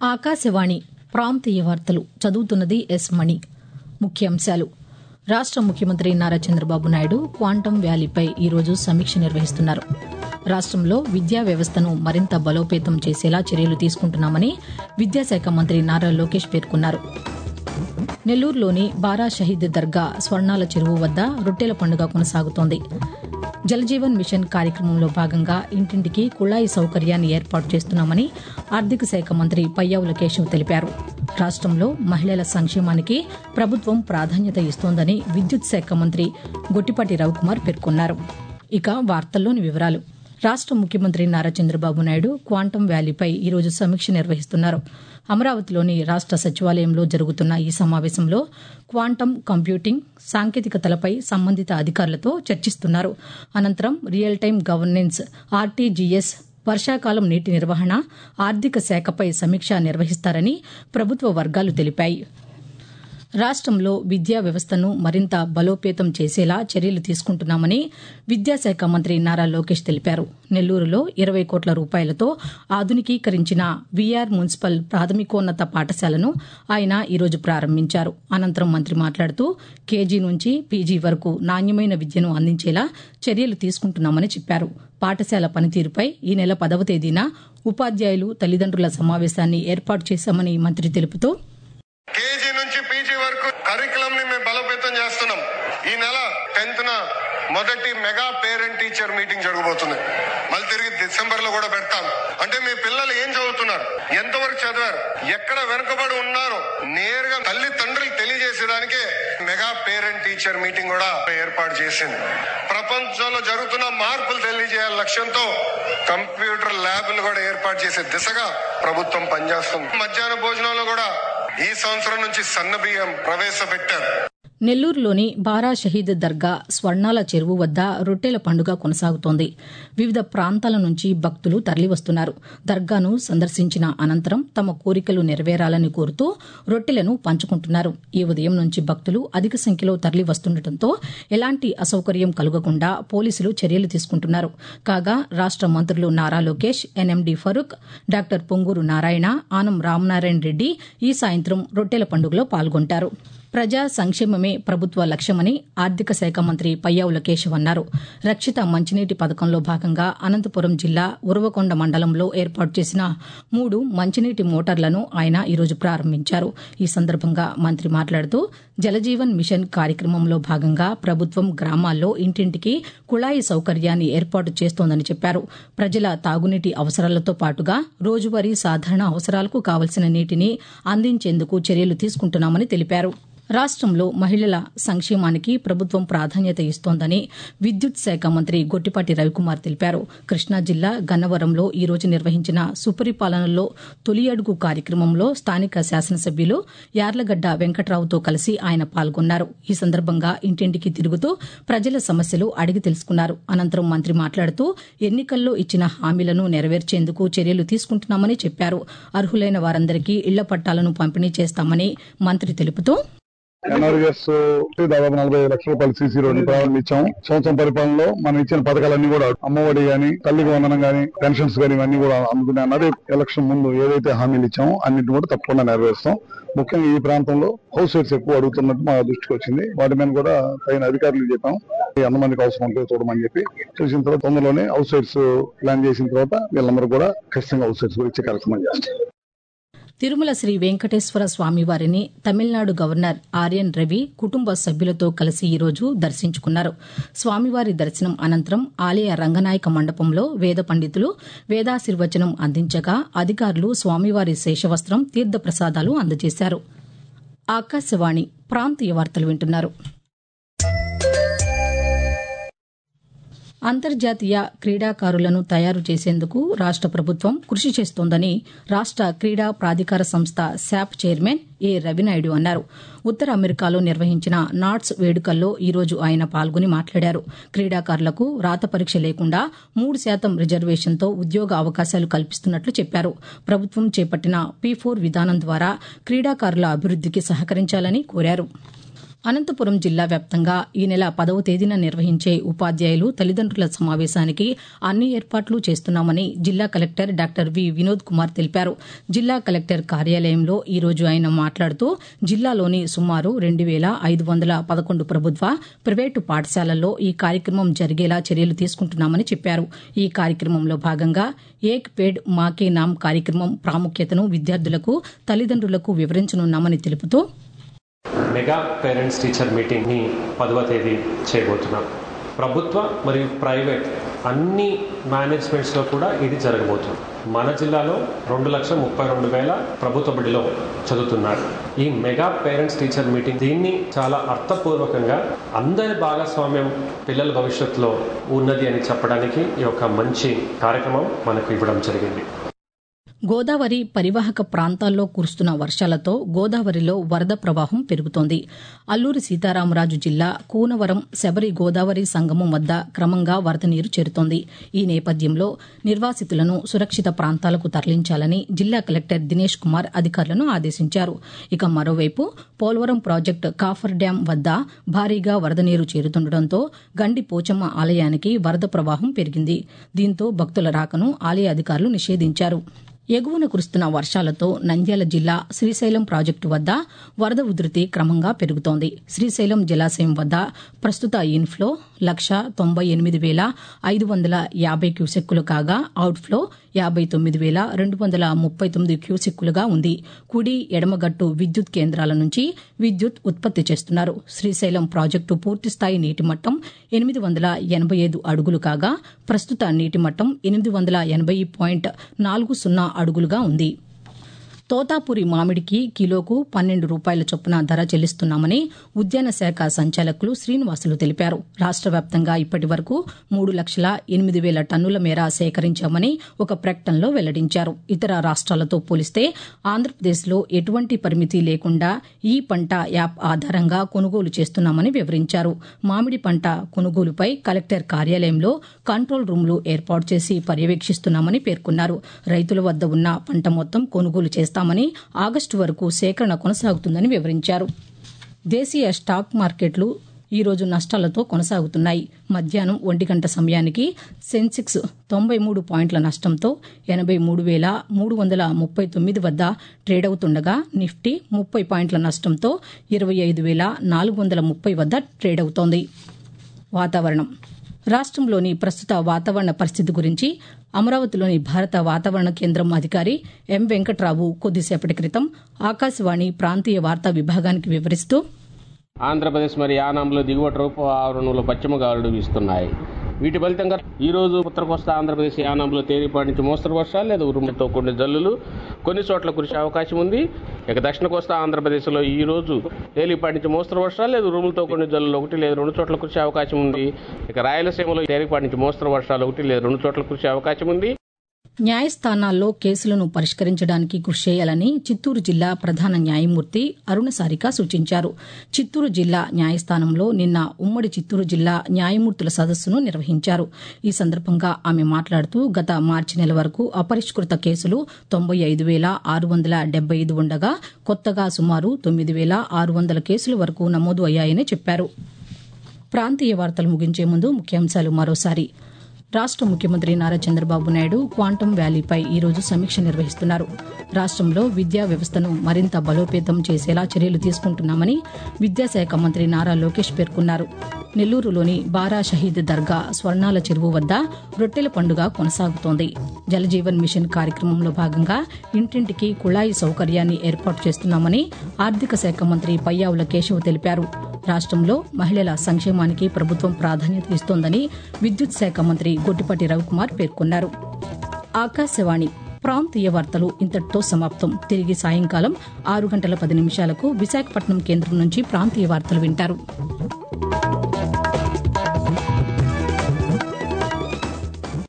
ఆకాశవాణి ప్రాంతీయ వార్తలు చదువుతున్నది ఎస్ మణి ముఖ్యాంశాలు రాష్ట ముఖ్యమంత్రి నారా చంద్రబాబు నాయుడు క్వాంటం వ్యాలీపై ఈరోజు సమీక్ష నిర్వహిస్తున్నారు రాష్టంలో విద్యా వ్యవస్థను మరింత బలోపేతం చేసేలా చర్యలు తీసుకుంటున్నామని విద్యాశాఖ మంత్రి నారా లోకేష్ పేర్కొన్నారు నెల్లూరులోని బారా షహీద్ దర్గా స్వర్ణాల చెరువు వద్ద రొట్టెల పండుగ కొనసాగుతోంది జలజీవన్ మిషన్ కార్యక్రమంలో భాగంగా ఇంటింటికి కుళాయి సౌకర్యాన్ని ఏర్పాటు చేస్తున్నామని ఆర్థిక శాఖ మంత్రి పయ్యావుల కేశవ్ తెలిపారు రాష్టంలో మహిళల సంక్షేమానికి ప్రభుత్వం ప్రాధాన్యత ఇస్తోందని విద్యుత్ శాఖ మంత్రి గొట్టిపాటి రవికుమార్ పేర్కొన్నారు ఇక వార్తల్లోని వివరాలు రాష్ట ముఖ్యమంత్రి నారా చంద్రబాబు నాయుడు క్వాంటం వ్యాలీపై ఈరోజు సమీక్ష నిర్వహిస్తున్నారు అమరావతిలోని రాష్ట సచివాలయంలో జరుగుతున్న ఈ సమావేశంలో క్వాంటం కంప్యూటింగ్ సాంకేతికతలపై సంబంధిత అధికారులతో చర్చిస్తున్నారు అనంతరం రియల్ టైం గవర్నెన్స్ ఆర్టీజీఎస్ వర్షాకాలం నీటి నిర్వహణ ఆర్థిక శాఖపై సమీక్ష నిర్వహిస్తారని ప్రభుత్వ వర్గాలు తెలిపాయి రాష్టంలో విద్యా వ్యవస్థను మరింత బలోపేతం చేసేలా చర్యలు తీసుకుంటున్నామని విద్యాశాఖ మంత్రి నారా లోకేష్ తెలిపారు నెల్లూరులో ఇరవై కోట్ల రూపాయలతో ఆధునికీకరించిన వీఆర్ మున్సిపల్ ప్రాథమికోన్నత పాఠశాలను ఆయన ఈరోజు ప్రారంభించారు అనంతరం మంత్రి మాట్లాడుతూ కేజీ నుంచి పీజీ వరకు నాణ్యమైన విద్యను అందించేలా చర్యలు తీసుకుంటున్నామని చెప్పారు పాఠశాల పనితీరుపై ఈ నెల పదవ తేదీన ఉపాధ్యాయులు తల్లిదండ్రుల సమావేశాన్ని ఏర్పాటు చేశామని మంత్రి తెలుపుతూ కేజీ నుంచి పీజీ వరకు కరికులం ని మేము బలోపేతం చేస్తున్నాం ఈ నెల టెన్త్ న మొదటి మెగా పేరెంట్ టీచర్ మీటింగ్ జరగబోతుంది మళ్ళీ తిరిగి డిసెంబర్ లో కూడా పెడతాం అంటే మీ పిల్లలు ఏం చదువుతున్నారు ఎంతవరకు చదివారు ఎక్కడ వెనుకబడి ఉన్నారో నేరుగా తల్లి తండ్రులు తెలియజేసేదానికే మెగా పేరెంట్ టీచర్ మీటింగ్ కూడా ఏర్పాటు చేసింది ప్రపంచంలో జరుగుతున్న మార్పులు తెలియజేయాల లక్ష్యంతో కంప్యూటర్ ల్యాబ్లు కూడా ఏర్పాటు చేసే దిశగా ప్రభుత్వం పనిచేస్తుంది మధ్యాహ్న భోజనంలో కూడా ఈ సంవత్సరం నుంచి సన్న బియ్యం ప్రవేశపెట్టారు నెల్లూరులోని బారా షహీద్ దర్గా స్వర్ణాల చెరువు వద్ద రొట్టెల పండుగ కొనసాగుతోంది వివిధ ప్రాంతాల నుంచి భక్తులు తరలివస్తున్నారు దర్గాను సందర్శించిన అనంతరం తమ కోరికలు నెరవేరాలని కోరుతూ రొట్టెలను పంచుకుంటున్నారు ఈ ఉదయం నుంచి భక్తులు అధిక సంఖ్యలో తరలి వస్తుండటంతో ఎలాంటి అసౌకర్యం కలుగకుండా పోలీసులు చర్యలు తీసుకుంటున్నారు కాగా రాష్ట మంత్రులు నారా లోకేష్ ఎన్ఎండి ఫరూక్ డాక్టర్ పొంగూరు నారాయణ ఆనం రామనారాయణ రెడ్డి ఈ సాయంత్రం రొట్టెల పండుగలో పాల్గొంటారు ప్రజా సంక్షేమమే ప్రభుత్వ లక్ష్యమని ఆర్థిక శాఖ మంత్రి పయ్యావుల కేశవ్ అన్నారు రక్షిత మంచినీటి పథకంలో భాగంగా అనంతపురం జిల్లా ఉరవకొండ మండలంలో ఏర్పాటు చేసిన మూడు మంచినీటి మోటార్లను ఆయన ఈరోజు ప్రారంభించారు ఈ సందర్భంగా మంత్రి మాట్లాడుతూ జలజీవన్ మిషన్ కార్యక్రమంలో భాగంగా ప్రభుత్వం గ్రామాల్లో ఇంటింటికి కుళాయి సౌకర్యాన్ని ఏర్పాటు చేస్తోందని చెప్పారు ప్రజల తాగునీటి అవసరాలతో పాటుగా రోజువారీ సాధారణ అవసరాలకు కావలసిన నీటిని అందించేందుకు చర్యలు తీసుకుంటున్నామని తెలిపారు రాష్టంలో మహిళల సంక్షేమానికి ప్రభుత్వం ప్రాధాన్యత ఇస్తోందని విద్యుత్ శాఖ మంత్రి గొట్టిపాటి రవికుమార్ తెలిపారు కృష్ణా జిల్లా గన్నవరంలో ఈ రోజు నిర్వహించిన సుపరిపాలనలో తొలి అడుగు కార్యక్రమంలో స్థానిక శాసనసభ్యులు యార్లగడ్డ వెంకట్రావుతో కలిసి ఆయన పాల్గొన్నారు ఈ సందర్భంగా ఇంటింటికి తిరుగుతూ ప్రజల సమస్యలు అడిగి తెలుసుకున్నారు అనంతరం మంత్రి మాట్లాడుతూ ఎన్నికల్లో ఇచ్చిన హామీలను నెరవేర్చేందుకు చర్యలు తీసుకుంటున్నామని చెప్పారు అర్హులైన వారందరికీ ఇళ్ల పట్టాలను పంపిణీ చేస్తామని మంత్రి తెలుపుతూ ఎన్ఆర్ఎస్ దాదాపు నలభై ఐదు లక్షల రూపాయలు సీసీ రోడ్డు ప్రారంభించాం సంవత్సరం పరిపాలనలో మనం ఇచ్చిన పథకాలన్నీ కూడా అమ్మఒడి గాని తల్లికి వందనం గాని పెన్షన్స్ గాని ఇవన్నీ కూడా అందుకునే అన్నది ఎలక్షన్ ముందు ఏదైతే హామీలు ఇచ్చామో అన్నింటిని కూడా తప్పకుండా నెరవేరుస్తాం ముఖ్యంగా ఈ ప్రాంతంలో హౌస్ రేట్స్ ఎక్కువ అడుగుతున్నట్టు మా దృష్టికి వచ్చింది వాటి మీద కూడా తగిన అధికారులు చెప్పాం ఎంతమందికి అవసరం ఉంటే చూడమని చెప్పి చూసిన తర్వాత తొందరలోనే హౌస్ రేట్స్ ప్లాన్ చేసిన తర్వాత వీళ్ళందరూ కూడా ఖచ్చితంగా హౌస్ రేట్స్ ఇచ్చే కార్యక్రమం చేస్తాం తిరుమల శ్రీ వెంకటేశ్వర స్వామివారిని తమిళనాడు గవర్నర్ ఆర్యన్ రవి కుటుంబ సభ్యులతో కలిసి ఈరోజు దర్శించుకున్నారు స్వామివారి దర్శనం అనంతరం ఆలయ రంగనాయక మండపంలో వేద పండితులు వేదాశీర్వచనం అందించగా అధికారులు స్వామివారి శేషవస్త్రం తీర్థప్రసాదాలు అందజేశారు ఆకాశవాణి ప్రాంతీయ వార్తలు వింటున్నారు అంతర్జాతీయ క్రీడాకారులను తయారు చేసేందుకు రాష్ట ప్రభుత్వం కృషి చేస్తోందని రాష్ట క్రీడా ప్రాధికార సంస్థ శాప్ చైర్మన్ ఏ రవినాయుడు అన్నారు ఉత్తర అమెరికాలో నిర్వహించిన నాట్స్ వేడుకల్లో ఈరోజు ఆయన పాల్గొని మాట్లాడారు క్రీడాకారులకు రాత పరీక్ష లేకుండా మూడు శాతం రిజర్వేషన్తో ఉద్యోగ అవకాశాలు కల్పిస్తున్నట్లు చెప్పారు ప్రభుత్వం చేపట్టిన పీ ఫోర్ విధానం ద్వారా క్రీడాకారుల అభివృద్దికి సహకరించాలని కోరారు అనంతపురం జిల్లా వ్యాప్తంగా ఈ నెల పదవ తేదీన నిర్వహించే ఉపాధ్యాయులు తల్లిదండ్రుల సమావేశానికి అన్ని ఏర్పాట్లు చేస్తున్నామని జిల్లా collector doctor V Vinod Kumar తెలిపారు జిల్లా కలెక్టర్ కార్యాలయంలో ఈ రోజు ఆయన మాట్లాడుతూ జిల్లాలోని సుమారు రెండు వేల ఐదు వందల పదకొండు ప్రభుత్వ ప్రైవేటు పాఠశాలల్లో ఈ కార్యక్రమం జరిగేలా చర్యలు తీసుకుంటున్నామని చెప్పారు ఈ కార్యక్రమంలో భాగంగా ఏక్ పేడ్ మాకే నామ్ కార్యక్రమం ప్రాముఖ్యతను విద్యార్థులకు తల్లిదండ్రులకు వివరించనున్నామని తెలుపుతూ మెగా పేరెంట్స్ టీచర్ మీటింగ్ని పదవ తేదీ చేయబోతున్నాం ప్రభుత్వ మరియు ప్రైవేట్ అన్ని మేనేజ్మెంట్స్లో కూడా ఇది జరగబోతుంది మన జిల్లాలో రెండు లక్షల ముప్పై రెండు వేల ప్రభుత్వ బడిలో చదువుతున్నారు ఈ మెగా పేరెంట్స్ టీచర్ మీటింగ్ దీన్ని చాలా అర్థపూర్వకంగా అందరి భాగస్వామ్యం పిల్లల భవిష్యత్తులో ఉన్నది అని చెప్పడానికి ఈ యొక్క మంచి కార్యక్రమం మనకు ఇవ్వడం జరిగింది గోదావరి పరివాహక ప్రాంతాల్లో కురుస్తున్న వర్షాలతో గోదావరిలో వరద ప్రవాహం పెరుగుతోంది అల్లూరి సీతారామరాజు జిల్లా కూనవరం శబరి గోదావరి సంగమం వద్ద క్రమంగా వరద నీరు చేరుతోంది ఈ నేపథ్యంలో నిర్వాసితులను సురక్షిత ప్రాంతాలకు తరలించాలని జిల్లా కలెక్టర్ దినేష్ కుమార్ అధికారులను ఆదేశించారు ఇక మరోవైపు పోలవరం ప్రాజెక్టు కాఫర్ డ్యాం వద్ద భారీగా వరద నీరు చేరుతుండటంతో గండి పోచమ్మ ఆలయానికి వరద ప్రవాహం పెరిగింది దీంతో భక్తుల రాకను ఆలయ అధికారులు నిషేధించారు ఎగువన కురుస్తున్న వర్షాలతో నంద్యాల జిల్లా శ్రీశైలం ప్రాజెక్టు వద్ద వరద ఉధృతి క్రమంగా పెరుగుతోంది శ్రీశైలం జలాశయం వద్ద ప్రస్తుత ఇన్ఫ్లో లక్ష తొంభై ఎనిమిది వేల ఐదు వందల యాభై క్యూసెక్కులు కాగా అవుట్ఫ్లో యాభై తొమ్మిది వేల రెండు వందల ముప్పై తొమ్మిది క్యూసెక్కులుగా ఉంది కుడి ఎడమగట్టు విద్యుత్ కేంద్రాల నుంచి విద్యుత్ ఉత్పత్తి చేస్తున్నారు శ్రీశైలం ప్రాజెక్టు పూర్తిస్థాయి నీటి మట్టం ఎనిమిది వందల ఎనభై ఐదు అడుగులు కాగా ప్రస్తుత నీటి మట్టం ఎనిమిది వందల ఎనభై పాయింట్ నాలుగు సున్నా అడుగులుగా ఉంది తోతాపురి మామిడికి కిలోకు పన్నెండు రూపాయల చొప్పున ధర చెల్లిస్తున్నామని ఉద్యాన శాఖ సంచాలకులు శ్రీనివాసులు తెలిపారు రాష్ట వ్యాప్తంగా ఇప్పటి వరకు మూడు లక్షల ఎనిమిది వేల టన్నుల మేర సేకరించామని ఒక ప్రకటనలో వెల్లడించారు ఇతర రాష్ట్రాలతో పోలిస్తే ఆంధ్రప్రదేశ్లో ఎటువంటి పరిమితి లేకుండా ఈ పంట యాప్ ఆధారంగా కొనుగోలు చేస్తున్నామని వివరించారు మామిడి పంట కొనుగోలుపై కలెక్టర్ కార్యాలయంలో కంట్రోల్ రూమ్లు ఏర్పాటు చేసి పర్యవేక్షిస్తున్నామని పేర్కొన్నారు రైతుల వద్ద ఉన్న పంట మొత్తం కొనుగోలు చేస్తామని ఆగస్టు వరకు సేకరణ కొనసాగుతుందని వివరించారు దేశీయ స్టాక్ మార్కెట్లు ఈ రోజు నష్టాలతో కొనసాగుతున్నాయి మధ్యాహ్నం ఒంటి గంట సమయానికి సెన్సెక్స్ తొంభై మూడు పాయింట్ల నష్టంతో ఎనభై మూడు వేల మూడు వందల ముప్పై తొమ్మిది వద్ద ట్రేడ్ అవుతుండగా నిఫ్టీ ముప్పై పాయింట్ల నష్టంతో ఇరవై ఐదు వేల నాలుగు వందల ముప్పై వద్ద ట్రేడ్ అవుతోంది వాతావరణం రాష్ట్రంలోని ప్రస్తుత వాతావరణ పరిస్థితి గురించి అమరావతిలోని భారత వాతావరణ కేంద్రం అధికారి ఎం వెంకట్రావు కొద్దిసేపటి క్రితం ఆకాశవాణి ప్రాంతీయ వార్తా విభాగానికి వివరిస్తూ ఆంధ్రప్రదేశ్ మరి యానాంలో దిగువటి రూప ఆవరణంలో పశ్చిమ గాలులు వీస్తున్నాయి వీటి ఫలితంగా ఈ రోజు ఉత్తర కోస్తా ఆంధ్రప్రదేశ్ యానాంలో తేలిపాటి నుంచి మోస్తరు వర్షాలు లేదా ఉరుములతో కొన్ని జల్లులు కొన్ని చోట్ల కురిసే అవకాశం ఉంది ఇక దక్షిణ కోస్తా ఆంధ్రప్రదేశ్లో ఈ రోజు తేలిపాటి నుంచి మోస్తరు వర్షాలు లేదా ఉరుములతో కొన్ని జల్లులు ఒకటి లేదా రెండు చోట్ల కురిసే అవకాశం ఉంది ఇక రాయలసీమలో తేలిపాటి నుంచి మోస్తరు వర్షాలు ఒకటి లేదా రెండు చోట్ల కురిసే అవకాశం ఉంది న్యాయస్థానాల్లో కేసులను పరిష్కరించడానికి కృషి చేయాలని చిత్తూరు జిల్లా ప్రధాన న్యాయమూర్తి అరుణ సారిక సూచించారు చిత్తూరు జిల్లా న్యాయస్థానంలో నిన్న ఉమ్మడి చిత్తూరు జిల్లా న్యాయమూర్తుల సదస్సును నిర్వహించారు ఈ సందర్భంగా ఆమె మాట్లాడుతూ గత మార్చి నెల వరకు అపరిష్కృత కేసులు తొంభై ఐదు వేల ఆరు వందల డెబ్బై ఐదు ఉండగా కొత్తగా సుమారు తొమ్మిది వేల ఆరు వందల కేసుల వరకు నమోదు అయ్యాయని చెప్పారు ప్రాంతీయ వార్తలు ముగించే ముందు ముఖ్యాంశాలు మరోసారి రాష్ట ముఖ్యమంత్రి నారా చంద్రబాబు నాయుడు క్వాంటం వ్యాలీపై ఈరోజు సమీక్ష నిర్వహిస్తున్నారు రాష్టంలో విద్యా వ్యవస్థను మరింత బలోపేతం చేసేలా చర్యలు తీసుకుంటున్నామని విద్యాశాఖ మంత్రి నారా లోకేష్ పేర్కొన్నారు నెల్లూరులోని బారా షహీద్ దర్గా స్వర్ణాల చెరువు వద్ద రొట్టెల పండుగ కొనసాగుతోంది జలజీవన్ మిషన్ కార్యక్రమంలో భాగంగా ఇంటింటికి కుళాయి సౌకర్యాన్ని ఏర్పాటు చేస్తున్నామని ఆర్థిక శాఖ మంత్రి పయ్యావుల కేశవ్ తెలిపారు రాష్టంలో మహిళల సంక్షేమానికి ప్రభుత్వం ప్రాధాన్యత ఇస్తోందని విద్యుత్ శాఖ మంత్రి గొట్టిపాటి రవికుమార్ పేర్కొన్నారు ఆకాశవాణి ప్రాంతీయ వార్తలు ఇంతటితో సమాప్తం తిరిగి సాయంకాలం ఆరు గంటల పది నిమిషాలకు విశాఖపట్నం కేంద్రం నుంచి ప్రాంతీయ వార్తలు వింటారు